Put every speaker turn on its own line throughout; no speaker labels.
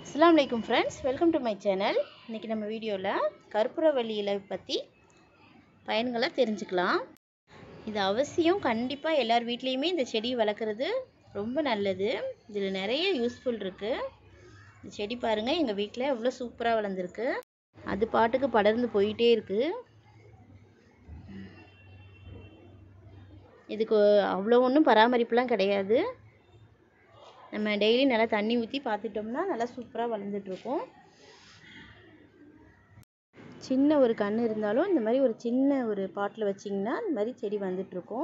அஸ்ஸலாமு அலைக்கும் friends welcome to my channel இன்றைக்கி நம்ம வீடியோவில் கற்பூரவள்ளி இலை பற்றி பயன்களை தெரிஞ்சுக்கலாம் இது அவசியம் கண்டிப்பாக எல்லார் வீட்லேயுமே இந்த செடி வளர்க்குறது ரொம்ப நல்லது இதில் நிறைய யூஸ்ஃபுல் இருக்குது இந்த செடி பாருங்கள் எங்கள் வீட்டில் எவ்வளோ சூப்பராக வளர்ந்துருக்கு அது பாட்டுக்கு படர்ந்து போயிட்டே இருக்குது இதுக்கு அவ்வளோ ஒன்றும் பராமரிப்புலாம் கிடையாது நம்ம டெய்லி நல்லா தண்ணி ஊற்றி பார்த்துட்டோம்னா நல்லா சூப்பராக வளர்ந்துட்டுருக்கும் சின்ன ஒரு கண் இருந்தாலும் இந்த மாதிரி ஒரு சின்ன ஒரு பாட்டில் வச்சிங்கன்னா இந்த மாதிரி செடி வந்துட்டுருக்கும்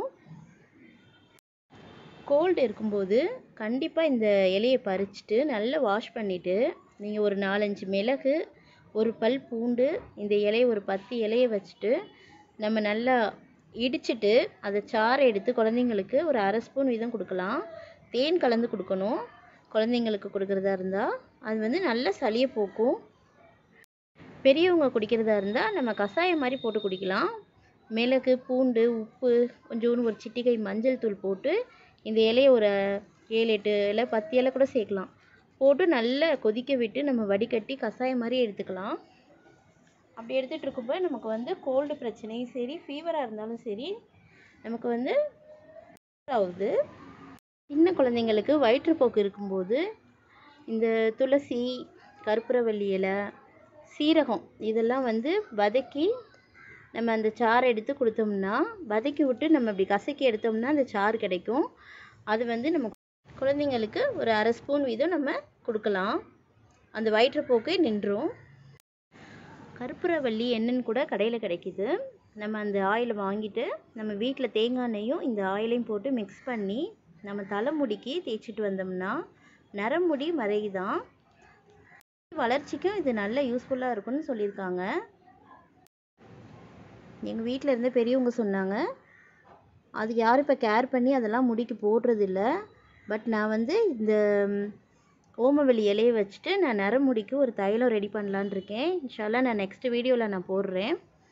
கோல்டு இருக்கும்போது கண்டிப்பாக இந்த இலையை பறிச்சுட்டு நல்லா வாஷ் பண்ணிவிட்டு நீங்கள் ஒரு நாலஞ்சு மிளகு ஒரு பல் பூண்டு இந்த இலையை ஒரு பத்து இலையை வச்சுட்டு நம்ம நல்லா இடிச்சிட்டு அதை சாறை எடுத்து குழந்தைங்களுக்கு ஒரு அரை ஸ்பூன் வீதம் கொடுக்கலாம் தேன் கலந்து கொடுக்கணும் குழந்தைங்களுக்கு கொடுக்குறதா இருந்தால் அது வந்து நல்ல சளியை போக்கும் பெரியவங்க குடிக்கிறதா இருந்தால் நம்ம கஷாயம் மாதிரி போட்டு குடிக்கலாம் மிளகு பூண்டு உப்பு கொஞ்சோண்டு ஒரு சிட்டிகை மஞ்சள் தூள் போட்டு இந்த இலையை ஒரு ஏழு எட்டு இலை பத்து இலை கூட சேர்க்கலாம் போட்டு நல்லா கொதிக்க விட்டு நம்ம வடிகட்டி கஷாயம் மாதிரி எடுத்துக்கலாம் அப்படி எடுத்துகிட்டு இருக்கும்போது நமக்கு வந்து கோல்டு பிரச்சனையும் சரி ஃபீவராக இருந்தாலும் சரி நமக்கு வந்து ஆகுது சின்ன குழந்தைங்களுக்கு வயிற்றுப்போக்கு இருக்கும்போது இந்த துளசி கற்பூரவள்ளி இலை சீரகம் இதெல்லாம் வந்து வதக்கி நம்ம அந்த சாறை எடுத்து கொடுத்தோம்னா வதக்கி விட்டு நம்ம இப்படி கசக்கி எடுத்தோம்னா அந்த சாறு கிடைக்கும் அது வந்து நம்ம குழந்தைங்களுக்கு ஒரு அரை ஸ்பூன் வீதம் நம்ம கொடுக்கலாம் அந்த வயிற்றுப்போக்கு நின்றும் கற்பூரவள்ளி எண்ணெய்னு கூட கடையில் கிடைக்கிது நம்ம அந்த ஆயிலை வாங்கிட்டு நம்ம வீட்டில் தேங்காய் எண்ணெயும் இந்த ஆயிலையும் போட்டு மிக்ஸ் பண்ணி நம்ம தலைமுடிக்கு தேய்ச்சிட்டு வந்தோம்னா நரமுடி மறைதான் வளர்ச்சிக்கும் இது நல்ல யூஸ்ஃபுல்லாக இருக்கும்னு சொல்லியிருக்காங்க எங்கள் வீட்டில் இருந்த பெரியவங்க சொன்னாங்க அது யாரும் இப்போ கேர் பண்ணி அதெல்லாம் முடிக்கு போடுறதில்ல பட் நான் வந்து இந்த ஓமவெளி இலையை வச்சுட்டு நான் நரமுடிக்கு ஒரு தைலம் ரெடி பண்ணலான் இருக்கேன் இன்ஷால்லா நான் நெக்ஸ்ட் வீடியோவில் நான் போடுறேன்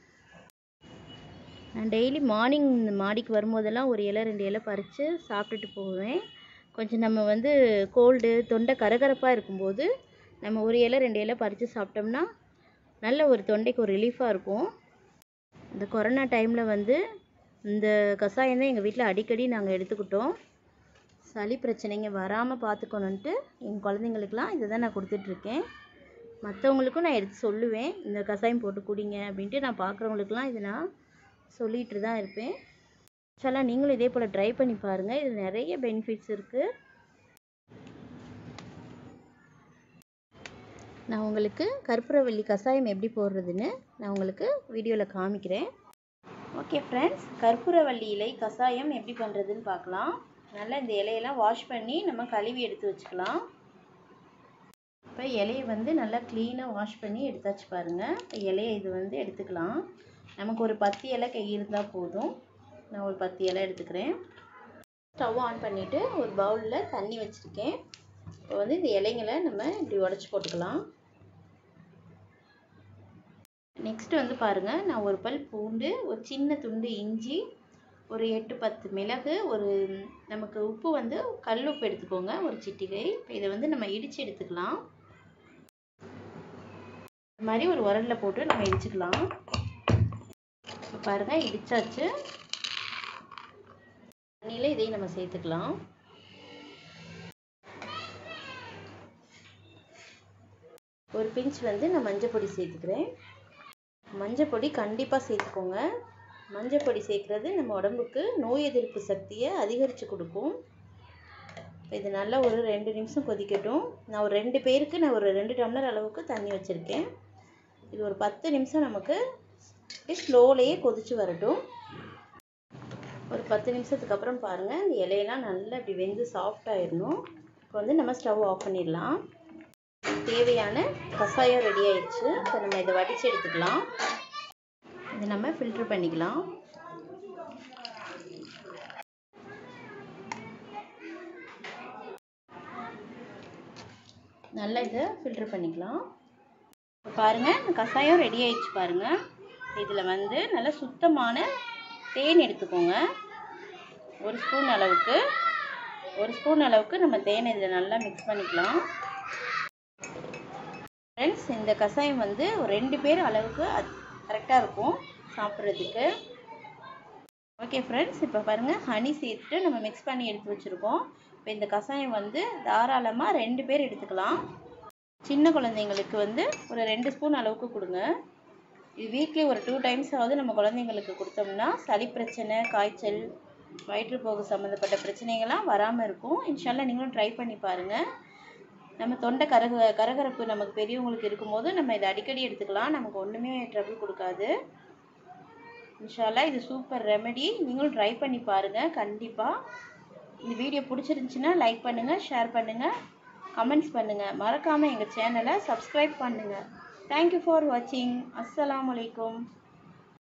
நான் டெய்லி மார்னிங் இந்த மாடிக்கு வரும்போதெல்லாம் ஒரு இலை ரெண்டு இலை பறித்து சாப்பிட்டுட்டு போவேன் கொஞ்சம் நம்ம வந்து கோல்டு தொண்டை கரகரப்பாக இருக்கும்போது நம்ம ஒரு இலை ரெண்டு இலை பறித்து சாப்பிட்டோம்னா நல்ல ஒரு தொண்டைக்கு ஒரு ரிலீஃபாக இருக்கும் இந்த கொரோனா டைமில் வந்து இந்த கஷாயம் தான் எங்கள் வீட்டில் அடிக்கடி நாங்கள் எடுத்துக்கிட்டோம் சளி பிரச்சனைங்க வராமல் பார்த்துக்கணுன்ட்டு எங்கள் குழந்தைங்களுக்கெலாம் இதை தான் நான் கொடுத்துட்ருக்கேன் மற்றவங்களுக்கும் நான் எடுத்து சொல்லுவேன் இந்த கஷாயம் போட்டு குடிங்க அப்படின்ட்டு நான் பார்க்குறவங்களுக்குலாம் இதை நான் சொல்லிகிட்டு தான் இருப்பேன் ஆக்சுவலாக நீங்களும் இதே போல் ட்ரை பண்ணி பாருங்கள் இது நிறைய பெனிஃபிட்ஸ் இருக்குது நான் உங்களுக்கு கற்பூரவள்ளி கஷாயம் எப்படி போடுறதுன்னு நான் உங்களுக்கு வீடியோவில் காமிக்கிறேன் ஓகே ஃப்ரெண்ட்ஸ் கற்பூரவள்ளி இலை கஷாயம் எப்படி பண்ணுறதுன்னு பார்க்கலாம் நல்லா இந்த இலையெல்லாம் வாஷ் பண்ணி நம்ம கழுவி எடுத்து வச்சுக்கலாம் இப்போ இலையை வந்து நல்லா க்ளீனாக வாஷ் பண்ணி எடுத்தாச்சு பாருங்கள் இப்போ இலையை இது வந்து எடுத்துக்கலாம் நமக்கு ஒரு பத்து இலை கை இருந்தால் போதும் நான் ஒரு பத்து இலை எடுத்துக்கிறேன் ஸ்டவ் ஆன் பண்ணிவிட்டு ஒரு பவுலில் தண்ணி வச்சுருக்கேன் இப்போ வந்து இந்த இலைங்களை நம்ம இப்படி உடச்சி போட்டுக்கலாம் நெக்ஸ்ட்டு வந்து பாருங்கள் நான் ஒரு பல் பூண்டு ஒரு சின்ன துண்டு இஞ்சி ஒரு எட்டு பத்து மிளகு ஒரு நமக்கு உப்பு வந்து கல் உப்பு எடுத்துக்கோங்க ஒரு சிட்டிகை இப்போ இதை வந்து நம்ம இடித்து எடுத்துக்கலாம் இது மாதிரி ஒரு உரலில் போட்டு நம்ம இடிச்சுக்கலாம் இப்போ பாருங்கள் இடிச்சாச்சு தண்ணியில் இதையும் நம்ம சேர்த்துக்கலாம் ஒரு பிஞ்ச் வந்து நான் மஞ்சள் பொடி சேர்த்துக்கிறேன் மஞ்சள் பொடி கண்டிப்பாக சேர்த்துக்கோங்க மஞ்சள் பொடி சேர்க்குறது நம்ம உடம்புக்கு நோய் எதிர்ப்பு சக்தியை அதிகரித்து கொடுக்கும் இப்போ இது நல்லா ஒரு ரெண்டு நிமிஷம் கொதிக்கட்டும் நான் ஒரு ரெண்டு பேருக்கு நான் ஒரு ரெண்டு டம்ளர் அளவுக்கு தண்ணி வச்சுருக்கேன் இது ஒரு பத்து நிமிஷம் நமக்கு ஸ்லோலையே கொதித்து வரட்டும் ஒரு பத்து நிமிஷத்துக்கு அப்புறம் பாருங்கள் இந்த இலையெல்லாம் நல்லா இப்படி வெந்து சாஃப்டாகிடணும் இப்போ வந்து நம்ம ஸ்டவ் ஆஃப் பண்ணிடலாம் தேவையான கஷாயம் ரெடி ஆயிடுச்சு இப்போ நம்ம இதை வடித்து எடுத்துக்கலாம் இதை நம்ம ஃபில்ட்ரு பண்ணிக்கலாம் நல்லா இதை ஃபில்ட்ரு பண்ணிக்கலாம் இப்போ பாருங்கள் இந்த கஷாயம் ரெடி ஆயிடுச்சு பாருங்கள் இதில் வந்து நல்லா சுத்தமான தேன் எடுத்துக்கோங்க ஒரு ஸ்பூன் அளவுக்கு ஒரு ஸ்பூன் அளவுக்கு நம்ம தேனை இதில் நல்லா மிக்ஸ் பண்ணிக்கலாம் ஃப்ரெண்ட்ஸ் இந்த கஷாயம் வந்து ஒரு ரெண்டு பேர் அளவுக்கு கரெக்டாக இருக்கும் சாப்பிட்றதுக்கு ஓகே ஃப்ரெண்ட்ஸ் இப்போ பாருங்கள் ஹனி சேர்த்துட்டு நம்ம மிக்ஸ் பண்ணி எடுத்து வச்சுருக்கோம் இப்போ இந்த கஷாயம் வந்து தாராளமாக ரெண்டு பேர் எடுத்துக்கலாம் சின்ன குழந்தைங்களுக்கு வந்து ஒரு ரெண்டு ஸ்பூன் அளவுக்கு கொடுங்க இது வீக்லி ஒரு டூ டைம்ஸ் ஆகுது நம்ம குழந்தைங்களுக்கு கொடுத்தோம்னா சளி பிரச்சனை காய்ச்சல் வயிற்றுப்போக்கு சம்மந்தப்பட்ட பிரச்சனைகள்லாம் வராமல் இருக்கும் இன்ஷால்லா நீங்களும் ட்ரை பண்ணி பாருங்கள் நம்ம தொண்டை கரக கரகரப்பு நமக்கு பெரியவங்களுக்கு இருக்கும்போது நம்ம இதை அடிக்கடி எடுத்துக்கலாம் நமக்கு ஒன்றுமே ட்ரபிள் கொடுக்காது இன்ஷால்லா இது சூப்பர் ரெமெடி நீங்களும் ட்ரை பண்ணி பாருங்கள் கண்டிப்பாக இந்த வீடியோ பிடிச்சிருந்துச்சின்னா லைக் பண்ணுங்கள் ஷேர் பண்ணுங்கள் கமெண்ட்ஸ் பண்ணுங்கள் மறக்காமல் எங்கள் சேனலை சப்ஸ்கிரைப் பண்ணுங்கள் தேங்க்யூ ஃபார் வாட்சிங் அஸ்ஸலாமு அலைக்கும்